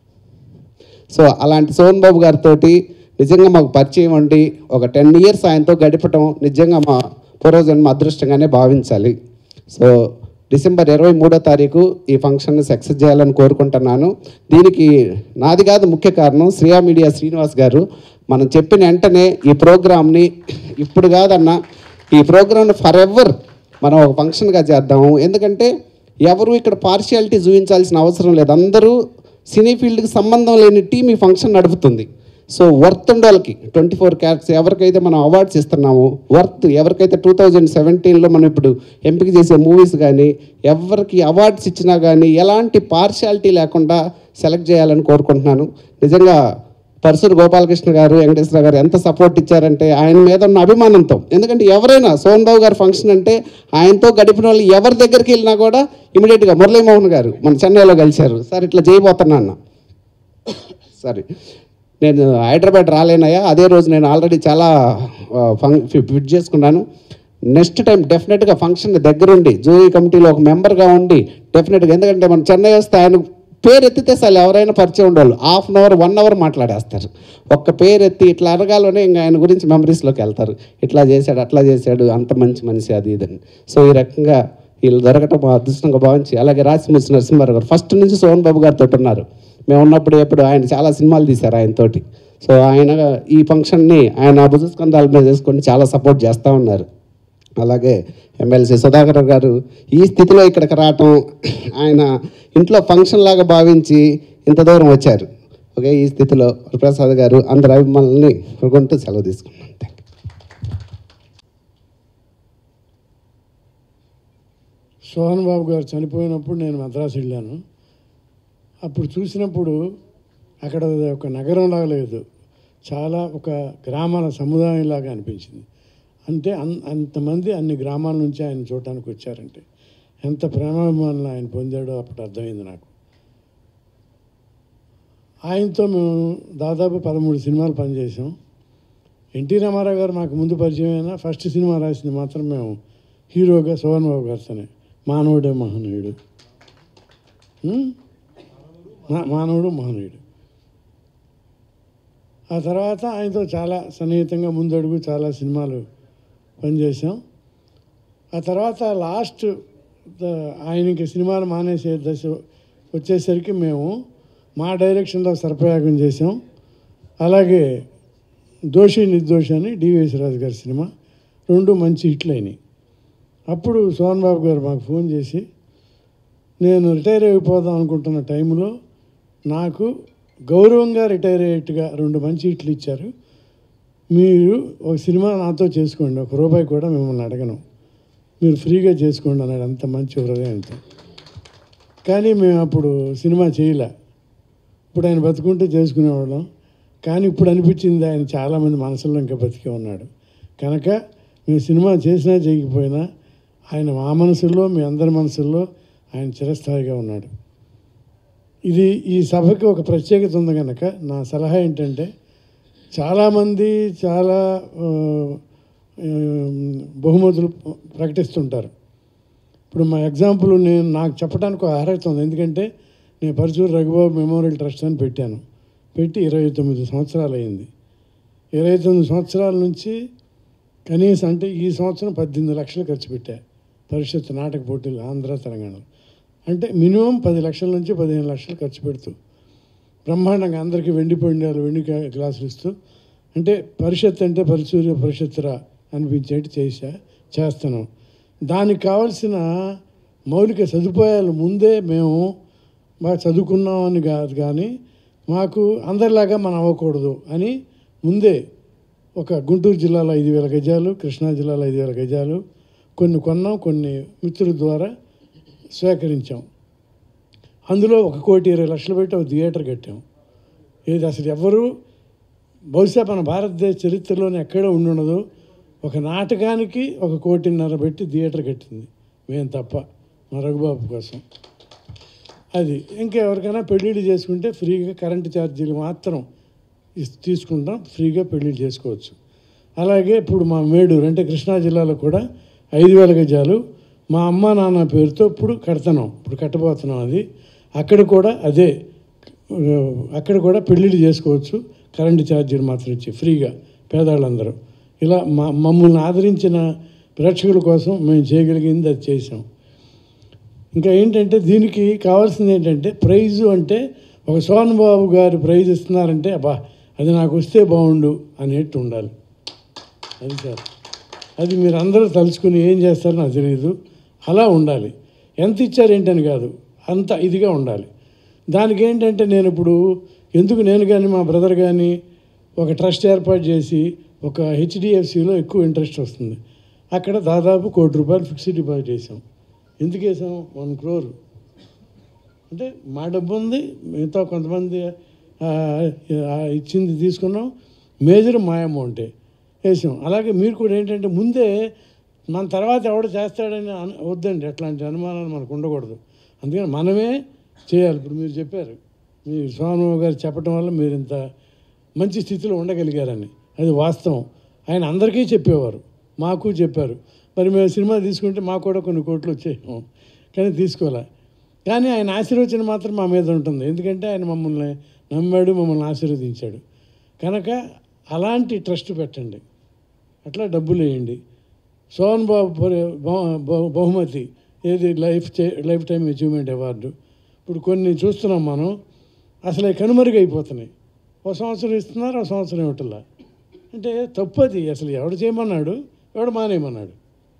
F: సో అలాంటి సోహన్ బాబు గారితో నిజంగా మాకు పరిచయం ఉండి ఒక టెన్ ఇయర్స్ ఆయనతో గడపటం నిజంగా మా పూర్వజన్మ అదృష్టంగానే భావించాలి సో డిసెంబర్ ఇరవై మూడో తారీఖు ఈ ఫంక్షన్ని సక్సెస్ చేయాలని కోరుకుంటున్నాను దీనికి నాది కాదు ముఖ్య కారణం శ్రియా మీడియా శ్రీనివాస్ గారు మనం చెప్పిన వెంటనే ఈ ప్రోగ్రామ్ని ఇప్పుడు కాదన్న ఈ ప్రోగ్రామ్ని ఫర్ ఎవర్ మనం ఒక ఫంక్షన్గా చేద్దాము ఎందుకంటే ఎవరు ఇక్కడ పార్షియాలిటీ చూపించాల్సిన అవసరం లేదు అందరూ సినీ ఫీల్డ్కి సంబంధం లేని టీం ఈ ఫంక్షన్ నడుపుతుంది సో వర్త్ ఉండే వాళ్ళకి ట్వంటీ ఫోర్ క్యారెట్స్ ఎవరికైతే మనం అవార్డ్స్ ఇస్తున్నామో వర్త్ ఎవరికైతే టూ థౌజండ్ సెవెంటీన్లో మనం ఇప్పుడు ఎంపిక చేసే మూవీస్ కానీ ఎవరికి అవార్డ్స్ ఇచ్చినా కానీ ఎలాంటి పార్షియాలిటీ లేకుండా సెలెక్ట్ చేయాలని కోరుకుంటున్నాను నిజంగా పరశురు గోపాలకృష్ణ గారు వెంకటేశ్వర గారు ఎంత సపోర్ట్ ఇచ్చారంటే ఆయన మీద ఉన్న అభిమానంతో ఎందుకంటే ఎవరైనా సోహన్ బాబు గారి ఫంక్షన్ అంటే ఆయనతో గడిపిన వాళ్ళు ఎవరి దగ్గరికి వెళ్ళినా కూడా ఇమీడియట్గా మురళీమోహన్ గారు మన చెన్నైలో కలిశారు సార్ ఇట్లా చేయబోతున్నా అన్న సారీ నేను హైదరాబాద్ రాలేనయ్యా అదే రోజు నేను ఆల్రెడీ చాలా ఫంక్ ఫిట్ చేసుకున్నాను నెక్స్ట్ టైం డెఫినెట్గా ఫంక్షన్ దగ్గరుండి జూరీ కమిటీలో ఒక మెంబర్గా ఉండి డెఫినెట్గా ఎందుకంటే మనం చెన్నై వస్తే ఆయన పేరు ఎత్తితే అసలు ఎవరైనా పరిచయం ఉండేవాళ్ళు half an hour one hour మాట్లాడేస్తారు ఒక్క పేరు ఎత్తి ఇట్లా అడగాలోనే ఇంకా ఆయన గురించి మెమరీస్లోకి వెళ్తారు ఇట్లా చేశాడు అట్లా చేశాడు అంత మంచి మనిషి అది ఇదని సో ఈ రకంగా వీళ్ళు దొరకటం మా అదృష్టంగా భావించి అలాగే రాసిమూర్తి నరసింహారావు గారు ఫస్ట్ నుంచి సోహన్ బాబు గారితో ఉన్నారు మేము ఉన్నప్పుడు ఎప్పుడు ఆయన చాలా సినిమాలు తీశారు ఆయనతోటి సో ఆయన ఈ ఫంక్షన్ని ఆయన భుజస్కంధాల మీద చేసుకొని చాలా సపోర్ట్ చేస్తూ ఉన్నారు అలాగే ఎమ్మెల్సీ సుధాకర్ గారు ఈ స్థితిలో ఇక్కడికి రావటం ఆయన ఇంట్లో ఫంక్షన్ లాగా భావించి ఇంత దూరం వచ్చారు ఓకే ఈ స్థితిలో ప్రసాద్ గారు అందరు అభిమానులని కోరుకుంటూ సెలవు తీసుకున్నాను థ్యాంక్ యూ
B: సోహన్ బాబు గారు చనిపోయినప్పుడు నేను మద్రాసు వెళ్ళాను అప్పుడు చూసినప్పుడు అక్కడ అది ఒక నగరంలాగా లేదు చాలా ఒక గ్రామాల సముదాయంలాగా అనిపించింది అంటే అన్ అంతమంది అన్ని గ్రామాల నుంచి ఆయన చూడటానికి వచ్చారంటే ఎంత ప్రేమాభిమానులు ఆయన పొందాడో అప్పుడు అర్థమైంది నాకు ఆయనతో మేము దాదాపు పదమూడు సినిమాలు పనిచేసాం ఎన్టీ రామారావు గారు మాకు ముందు పరిచయం అయినా ఫస్ట్ సినిమా రాసింది మాత్రం మేము హీరోగా సోహన్ బాబు గారితోనే మానవుడే మహనీయుడు ఉం? మా- మానవుడు మహనీయుడు ఆ తర్వాత ఆయనతో చాలా సన్నిహితంగా ముందడుగు చాలా సినిమాలు పనిచేసాం ఆ తర్వాత లాస్ట్ ద- ఆయనకి సినిమాలు మానేసే దశ వచ్చేసరికి మేము మా డైరెక్షన్లో సర్పయాగం చేసాం అలాగే దోషి నిర్దోషి అని డివిఎస్ రాజు గారి సినిమా రెండు మంచి హిట్లు అయినాయి అప్పుడు సోహన్ బాబు గారు మాకు ఫోన్ చేసి నేను రిటైర్ అయిపోదాం అనుకుంటున్న టైంలో నాకు గౌరవంగా రిటైర్ అయ్యేట్టుగా రెండు మంచి హిట్లు ఇచ్చారు మీరు ఒక సినిమా నాతో చేసుకోండి ఒక రూపాయి కూడా మిమ్మల్ని అడగను మీరు ఫ్రీగా చేసుకోండి అన్నాడు అంత మంచి హృదయంతో కానీ మేము అప్పుడు సినిమా చేయలే ఇప్పుడు ఆయన బతుకుంటే చేసుకునేవాళ్ళం కానీ ఇప్పుడు అనిపించింది ఆయన చాలామంది మనసులో ఇంకా బతికే ఉన్నాడు కనుక మేము సినిమా చేసినా చేయకపోయినా ఆయన మా మనసుల్లో మీ అందరి మనసుల్లో ఆయన చిరస్థాయిగా ఉన్నాడు ఇది ఈ సభకి ఒక ప్రత్యేకత ఉంది కనుక నా సలహా ఏంటంటే చాలామంది చాలా ఆ, ఆ, బహుమతులు ప్రకటిస్తుంటారు ఇప్పుడు మా ఎగ్జాంపుల్ నేను నాకు చెప్పడానికి ఒక అర్హత ఉంది ఎందుకంటే నేను పరచూరు రఘుబాబు మెమోరియల్ ట్రస్ట్ అని పెట్టాను పెట్టి ఇరవై తొమ్మిది సంవత్సరాలు అయింది ఇరవై తొమ్మిది సంవత్సరాల నుంచి కనీసం అంటే ఈ సంవత్సరం పద్దెనిమిది లక్షలు ఖర్చు పెట్టా పరిషత్ నాటక పోటీలు ఆంధ్ర తెలంగాణలో
G: అంటే మినిమం పది లక్షల నుంచి పదిహేను లక్షలు ఖర్చు పెడుతూ బ్రహ్మాండంగా అందరికీ వెండి పొండాలు వెండి కా- గ్లాసులు ఇస్తూ అంటే పరిషత్ అంటే పరిసూర్య పరిషత్తురా అనిపించేటి చేసా చేస్తున్నాం దానికి కావలసిన మౌలిక సదుపాయాలు ముందే మేము బాగా చదువుకున్నామని కాదు కానీ మాకు అందరిలాగా మనం అవ్వకూడదు అని ముందే ఒక గుంటూరు జిల్లాలో ఐదు వేల గజాలు కృష్ణా జిల్లాలో ఐదు వేల గజాలు కొన్ని కొన్నాం కొన్ని మిత్రుల ద్వారా స్వీకరించాం అందులో ఒక కోటి ఇరవై లక్షలు పెట్టి ఒక థియేటర్ కట్టాం ఇది అసలు ఎవరు బహుశా మన భారతదేశ చరిత్రలోనే ఎక్కడ ఉండుండదు ఒక నాటకానికి ఒక కోటిన్నర పెట్టి థియేటర్ కట్టింది మేము తప్ప మా రఘుబాబు కోసం అది ఇంకా ఎవరికైనా పెళ్ళిళ్ళు చేసుకుంటే ఫ్రీగా కరెంటు ఛార్జీలు మాత్రం ఇస్- తీసుకుంటాం ఫ్రీగా పెళ్ళిళ్ళు చేసుకోవచ్చు అలాగే ఇప్పుడు మా మేడూరు అంటే కృష్ణా జిల్లాలో కూడా ఐదు వేల గజాలు మా అమ్మ నాన్న పేరుతో ఇప్పుడు కడతాం ఇప్పుడు కట్టబోతున్నాం అది అక్కడ కూడా అదే ఆ, అక్కడ కూడా పెళ్ళిళ్ళు చేసుకోవచ్చు కరెంటు ఛార్జీలు మాత్రం ఇచ్చి ఫ్రీగా పేదవాళ్ళందరూ ఇలా మా మమ్మల్ని ఆదరించిన ప్రేక్షకుల కోసం మేము చేయగలిగింది అది చేసాం ఇంకా ఏంటంటే దీనికి కావాల్సింది ఏంటంటే ప్రైజు అంటే ఒక సోహన్ బాబు గారు ప్రైజ్ ఇస్తున్నారంటే అబ్బా అది నాకు వస్తే బాగుండు అనేట్టు ఉండాలి అది సార్ అది మీరు అందరూ తలుచుకుని ఏం చేస్తారో నాకు తెలియదు అలా ఉండాలి ఎంత ఇచ్చారు ఏంటని కాదు అంత ఇదిగా ఉండాలి దానికి ఏంటంటే నేను ఇప్పుడు ఎందుకు నేను కానీ మా బ్రదర్ కానీ ఒక ట్రస్ట్ ఏర్పాటు చేసి ఒక హెచ్డిఎఫ్సిలో ఎక్కువ ఇంట్రెస్ట్ వస్తుంది అక్కడ దాదాపు కోటి రూపాయలు ఫిక్స్డ్ డిపాజిట్ చేసాం ఎందుకు వేసాం వన్ క్రోర్ అంటే మా డబ్బు ఉంది మిగతా కొంతమంది ఆ, ఆ, ఇచ్చింది తీసుకున్నాం మేజర్ మా అమౌంటే వేసాం అలాగే మీరు కూడా ఏంటంటే ముందే మన తర్వాత ఎవడు చేస్తాడని అను వద్దండి అట్లాంటి అనుమానాలు మనకు ఉండకూడదు అందుకని మనమే చేయాలి ఇప్పుడు మీరు చెప్పారు మీ స్వామిబాబు గారు చెప్పడం వల్ల మీరు ఇంత మంచి స్థితిలో ఉండగలిగారని అది వాస్తవం ఆయన అందరికీ చెప్పేవారు మాకు చెప్పారు మరి మేము సినిమా తీసుకుంటే మాకు కూడా కొన్ని కోట్లు వచ్చాయి కానీ తీసుకోలే కానీ ఆయన ఆశీర్వచనం మాత్రం మా మీద ఉంటుంది ఎందుకంటే ఆయన మమ్మల్ని నమ్మాడు మమ్మల్ని ఆశీర్వదించాడు కనుక అలాంటి ట్రస్ట్ పెట్టండి అట్లా డబ్బులు వేయండి సోహన్ బాబు పరి- బహు- బహు- బహుమతి ఏది లైఫ్ చే- లైఫ్ టైం అచీవ్మెంట్ అవార్డు ఇప్పుడు కొన్ని చూస్తున్నాం మనం అసలు అవి కనుమరుగైపోతున్నాయి ఒక సంవత్సరం ఇస్తున్నారు ఒక సంవత్సరం ఇవ్వట్లా అంటే తప్పు అది అసలు ఎవడు చేయమన్నాడు ఎవడు మానేయమన్నాడు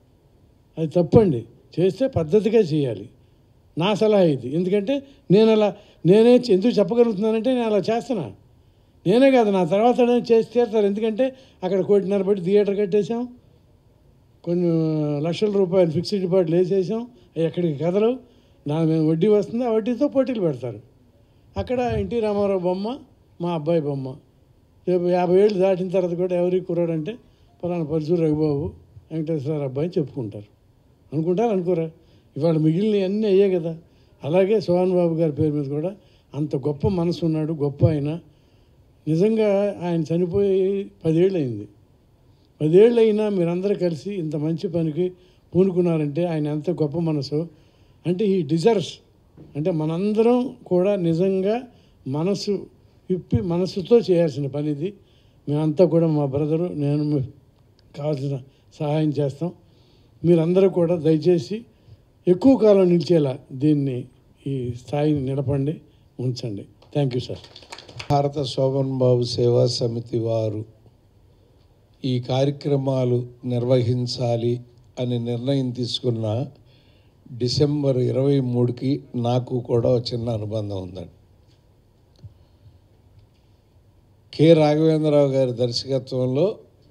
G: అది తప్పండి చేస్తే పద్ధతిగా చేయాలి నా సలహా ఇది ఎందుకంటే నేను అలా నేనే చే- ఎందుకు చెప్పగలుగుతున్నానంటే నేను అలా చేస్తున్నా నేనే కాదు నా తర్వాత నేను చేసి తీరుతారు ఎందుకంటే అక్కడ కోటిన్నర బట్టి థియేటర్ కట్టేసాం కొన్ని లక్షల రూపాయలు ఫిక్స్డ్ డిపాజిట్లు వేసేసాం అవి ఎక్కడికి కదలవు దాని మీద వడ్డీ వస్తుంది ఆ వడ్డీతో పోటీలు పెడతారు అక్కడ ఎన్టీ రామారావు బొమ్మ మా అబ్బాయి బొమ్మ రేపు యాభై ఏళ్ళు దాటిన తర్వాత కూడా ఎవరికి కుర్రాడంటే పలానా పరశురు రఘుబాబు వెంకటేశ్వర అబ్బాయి అని చెప్పుకుంటారు అనుకుంటారు అనుకోరా ఇవాళ మిగిలిన అన్నీ అయ్యాయి కదా అలాగే సోహన్ బాబు గారి పేరు మీద కూడా అంత గొప్ప మనసు ఉన్నాడు గొప్ప ఆయన నిజంగా ఆయన చనిపోయి పదేళ్ళు అయింది పదేళ్ళు అయినా మీరందరూ కలిసి ఇంత మంచి పనికి పూనుకున్నారంటే ఆయన ఎంత గొప్ప మనసు అంటే ఈ డిజర్వ్స్ అంటే మనందరం కూడా నిజంగా మనసు ఇప్పి మనసుతో చేయాల్సిన పని ఇది మేమంతా కూడా మా బ్రదరు నేను మీ- కావాల్సిన సహాయం చేస్తాం మీరందరూ కూడా దయచేసి ఎక్కువ కాలం నిలిచేలా దీన్ని ఈ స్థాయిని నిలపండి ఉంచండి థ్యాంక్ యూ సార్
H: భారత శోభన్ బాబు సేవా సమితి వారు ఈ కార్యక్రమాలు నిర్వహించాలి అని నిర్ణయం తీసుకున్న డిసెంబర్ ఇరవై మూడుకి నాకు కూడా ఒక చిన్న అనుబంధం ఉందండి కె రాఘవేంద్రరావు గారి దర్శకత్వంలో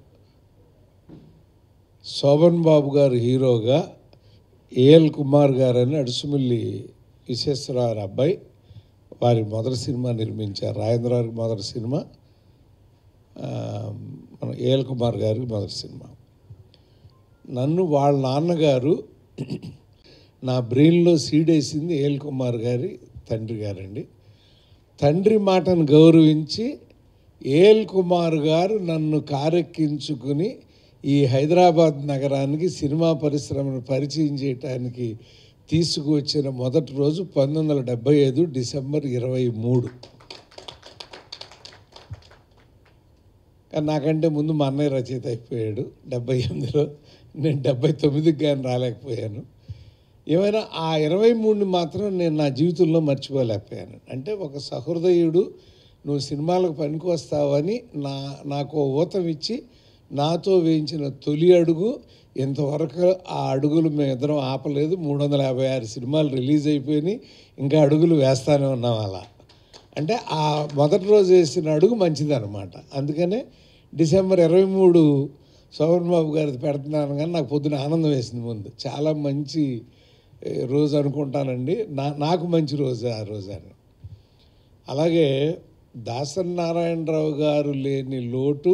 H: శోభన్ బాబు గారు హీరోగా ఏఎల్ కుమార్ గారు అని అడుసుమిల్లి విశ్వేశ్వరరావు గారి అబ్బాయి వారి మొదటి సినిమా నిర్మించారు రాజేంద్ర గారికి మొదటి సినిమా ఆ, మన ఏఎల్ కుమార్ గారికి మొదటి సినిమా నన్ను వాళ్ళ నాన్నగారు నా బ్రెయిన్లో సీడేసింది ఏఎల్ కుమార్ గారి తండ్రి గారండి తండ్రి మాటను గౌరవించి ఏఎల్ కుమార్ గారు నన్ను కారెక్కించుకుని ఈ హైదరాబాద్ నగరానికి సినిమా పరిశ్రమను పరిచయం చేయటానికి తీసుకువచ్చిన మొదటి రోజు పంతొమ్మిది వందల డెబ్బై ఐదు డిసెంబర్ ఇరవై మూడు కానీ నాకంటే ముందు మా అన్నయ్య రచయిత అయిపోయాడు డెబ్బై ఎనిమిదిలో నేను డెబ్బై తొమ్మిదికి కానీ రాలేకపోయాను ఏమైనా ఆ ఇరవై మూడుని మాత్రం నేను నా జీవితంలో మర్చిపోలేకపోయాను అంటే ఒక సహృదయుడు నువ్వు సినిమాలకు పనికి వస్తావని నా నాకు ఓ ఊతం ఇచ్చి నాతో వేయించిన తొలి అడుగు ఇంతవరకు ఆ అడుగులు మేమిద్దరం ఆపలేదు మూడు వందల యాభై ఆరు సినిమాలు రిలీజ్ అయిపోయినాయి ఇంకా అడుగులు వేస్తానే ఉన్నాం అలా అంటే ఆ మొదటి రోజు వేసిన అడుగు మంచిదన్నమాట అందుకనే డిసెంబర్ ఇరవై మూడు శోభన్ బాబు గారిది పెడుతున్నాను కానీ నాకు పొద్దున ఆనందం వేసింది ముందు చాలా మంచి ఏ, రోజు అనుకుంటానండి నా నాకు మంచి రోజు ఆ రోజు అని అలాగే దాసరి నారాయణరావు గారు లేని లోటు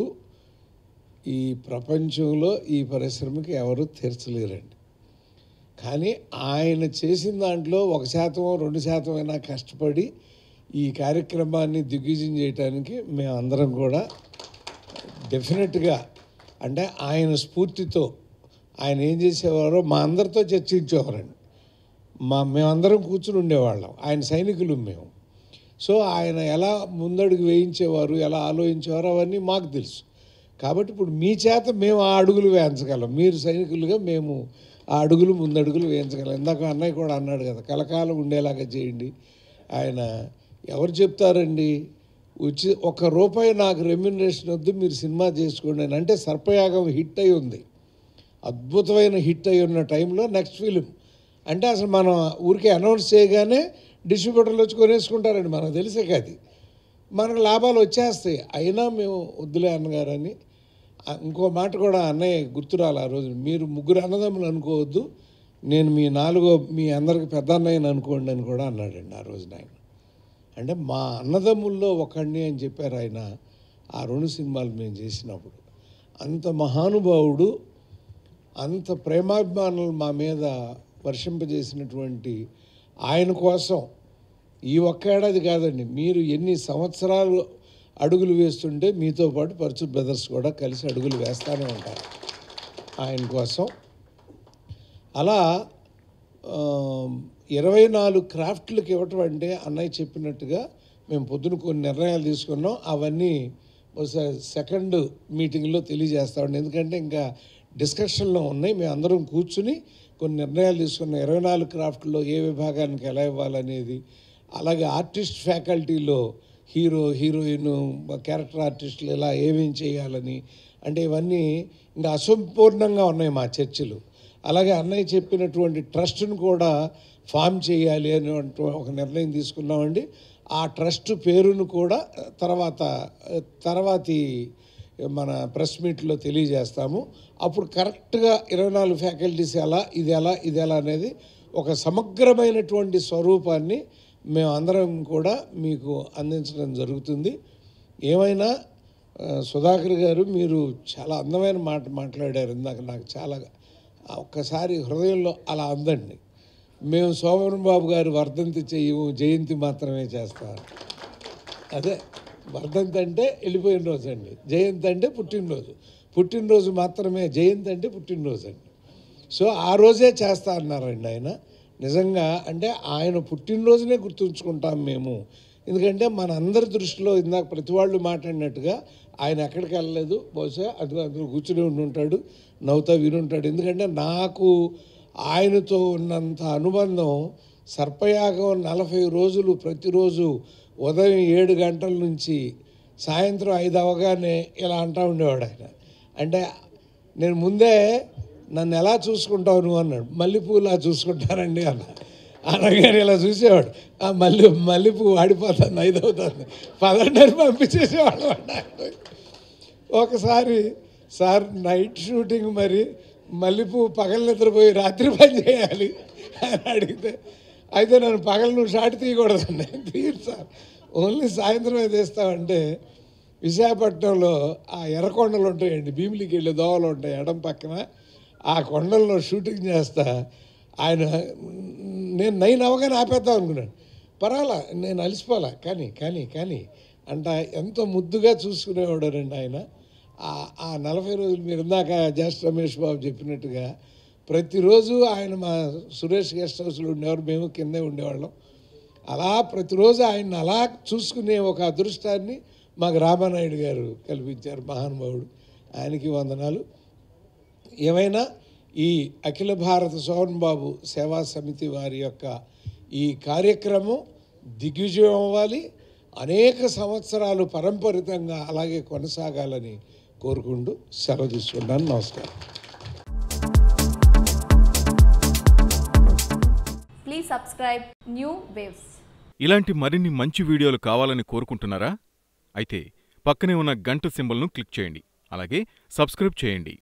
H: ఈ ప్రపంచంలో ఈ పరిశ్రమకి ఎవరు తీర్చలేరండి కానీ ఆయన చేసిన దాంట్లో ఒక శాతం రెండు శాతం అయినా కష్టపడి ఈ కార్యక్రమాన్ని దిగ్విజయం చేయడానికి మేమందరం కూడా డెఫినెట్గా అంటే ఆయన స్ఫూర్తితో ఆయన ఏం చేసేవారో మా అందరితో చర్చించేవారండి మా మేమందరం కూర్చుని ఉండేవాళ్ళం ఆయన సైనికులు మేము సో ఆయన ఎలా ముందడుగు వేయించేవారు ఎలా ఆలోచించేవారు అవన్నీ మాకు తెలుసు కాబట్టి ఇప్పుడు మీ చేత మేము ఆ అడుగులు వేయించగలం మీరు సైనికులుగా మేము ఆ అడుగులు ముందడుగులు వేయించగలం ఇందాక అన్నయ్య కూడా అన్నాడు కదా కలకాలం ఉండేలాగా చేయండి ఆయన ఎవరు చెప్తారండి ఉచి ఒక రూపాయి నాకు రెమ్యునరేషన్ వద్దు మీరు సినిమా చేసుకోండి అని అంటే సర్పయాగం హిట్ అయి ఉంది అద్భుతమైన హిట్ అయి ఉన్న టైంలో నెక్స్ట్ ఫిలిం అంటే అసలు మనం ఊరికే అనౌన్స్ చేయగానే డిస్ట్రిబ్యూటర్లు వచ్చి కొనేసుకుంటారండి మనకు తెలిసే కాదు మనకు లాభాలు వచ్చేస్తాయి అయినా మేము వద్దులే అన్నగారని ఆ, ఇంకో మాట కూడా అన్నయ్య గుర్తురాలి ఆ రోజు మీరు ముగ్గురు అన్నదమ్ములు అనుకోవద్దు నేను మీ నాలుగో మీ అందరికి పెద్ద అన్నయ్యని అనుకోండి అని కూడా అన్నాడండి ఆ రోజున ఆయన అంటే మా అన్నదమ్ముల్లో ఒకడిని అని చెప్పారు ఆయన ఆ రెండు సినిమాలు మేము చేసినప్పుడు అంత మహానుభావుడు అంత ప్రేమాభిమానులు మా మీద వర్షింపజేసినటువంటి ఆయన కోసం ఈ ఒక్క ఏడాది కాదండి మీరు ఎన్ని సంవత్సరాలు అడుగులు వేస్తుంటే మీతో పాటు పరచు బ్రదర్స్ కూడా కలిసి అడుగులు వేస్తూనే ఉంటారు ఆయన కోసం అలా ఆ, ఇరవై నాలుగు క్రాఫ్ట్లకు ఇవ్వటం అంటే అన్నయ్య చెప్పినట్టుగా మేము పొద్దున కొన్ని నిర్ణయాలు తీసుకున్నాం అవన్నీ ఒకసారి సెకండ్ మీటింగ్లో తెలియజేస్తామండి ఎందుకంటే ఇంకా డిస్కషన్లో ఉన్నాయి మేము అందరం కూర్చుని కొన్ని నిర్ణయాలు తీసుకున్నాం ఇరవై నాలుగు క్రాఫ్ట్లో ఏ విభాగానికి ఎలా ఇవ్వాలనేది అలాగే ఆర్టిస్ట్ ఫ్యాకల్టీలో హీరో హీరోయిన్ క్యారెక్టర్ ఆర్టిస్టులు ఎలా ఏమేం చేయాలని అంటే ఇవన్నీ ఇంకా అసంపూర్ణంగా ఉన్నాయి మా చర్చలు అలాగే అన్నయ్య చెప్పినటువంటి ట్రస్ట్ను కూడా ఫామ్ చేయాలి అని ఒక నిర్ణయం తీసుకున్నామండి ఆ ట్రస్ట్ పేరును కూడా తర్వాత తర్వాతి మన ప్రెస్ మీట్లో తెలియజేస్తాము అప్పుడు కరెక్ట్గా ఇరవై నాలుగు ఫ్యాకల్టీస్ ఎలా ఇది ఎలా ఇది ఎలా అనేది ఒక సమగ్రమైనటువంటి స్వరూపాన్ని మేము అందరం కూడా మీకు అందించడం జరుగుతుంది ఏమైనా ఆ, సుధాకర్ గారు మీరు చాలా అందమైన మాట మాట్లాడారు ఇందాక నాకు చాలా ఒక్కసారి హృదయంలో అలా అందండి మేము సోమన్ బాబు గారు వర్ధంతి చెయ్యము జయంతి మాత్రమే చేస్తాం అదే వర్ధంతి అంటే వెళ్ళిపోయిన రోజు అండి జయంతి అంటే పుట్టినరోజు పుట్టినరోజు మాత్రమే జయంతి అంటే పుట్టినరోజు అండి సో ఆ రోజే చేస్తా అన్నారండి ఆయన నిజంగా అంటే ఆయన పుట్టినరోజునే గుర్తుంచుకుంటాం మేము ఎందుకంటే మన అందరి దృష్టిలో ఇందాక ప్రతి వాళ్ళు మాట్లాడినట్టుగా ఆయన ఎక్కడికి వెళ్ళలేదు బహుశా అది అందులో కూర్చుని ఉండి ఉంటాడు నవ్వుతా వినుంటాడు ఎందుకంటే నాకు ఆయనతో ఉన్నంత అనుబంధం సర్పయాగం నలభై రోజులు ప్రతిరోజు ఉదయం ఏడు గంటల నుంచి సాయంత్రం ఐదు అవగానే ఇలా అంటూ ఉండేవాడు ఆయన అంటే నేను ముందే నన్ను ఎలా చూసుకుంటావు నువ్వు అన్నాడు మల్లెపూలా చూసుకుంటానండి అన్న అనగానే ఇలా చూసేవాడు ఆ మల్లె మల్లెపూ వాడిపోతుంది ఐదు అవుతుంది పదండి అని పంపించేసేవాడు అన్నాడు ఒకసారి సార్ నైట్ షూటింగ్ మరి మల్లెపూ పగలు నిద్రపోయి రాత్రి పని చేయాలి అని అడిగితే అయితే నన్ను పగలు నువ్వు షాట్ తీయకూడదండి తీరు సార్ ఓన్లీ సాయంత్రమే తీస్తామంటే విశాఖపట్నంలో ఆ ఎర్రకొండలు ఉంటాయండి భీమిలికి వెళ్ళే దోవలు ఉంటాయి ఎడం పక్కన ఆ కొండల్లో షూటింగ్ చేస్తా ఆయన నేను నైన్ అవగానే ఆపేద్దాం అనుకున్నాను పర్వాలా నేను అలసిపోలా కానీ కానీ కానీ అంట ఎంతో ముద్దుగా చూసుకునేవాడు రండి ఆయన ఆ- ఆ నలభై రోజులు మీరు ఇందాక జస్ట్ రమేష్ బాబు చెప్పినట్టుగా ప్రతిరోజు ఆయన మా సురేష్ గెస్ట్ హౌస్లో ఉండేవారు మేము కిందే ఉండేవాళ్ళం అలా ప్రతిరోజు ఆయన అలా చూసుకునే ఒక అదృష్టాన్ని మాకు రామానాయుడు గారు కల్పించారు మహానుభావుడు ఆయనకి వందనాలు ఏమైనా ఈ అఖిల భారత సోహన్ బాబు సేవా సమితి వారి యొక్క ఈ కార్యక్రమం దిగ్విజయం అవ్వాలి అనేక సంవత్సరాలు పరంపరితంగా అలాగే కొనసాగాలని కోరుకుంటూ సెలవు తీసుకున్నాను నమస్కారం
I: Please subscribe New Waves.
J: ఇలాంటి మరిన్ని మంచి వీడియోలు కావాలని కోరుకుంటున్నారా అయితే పక్కనే ఉన్న గంట సింబల్ను క్లిక్ చేయండి అలాగే సబ్స్క్రైబ్ చేయండి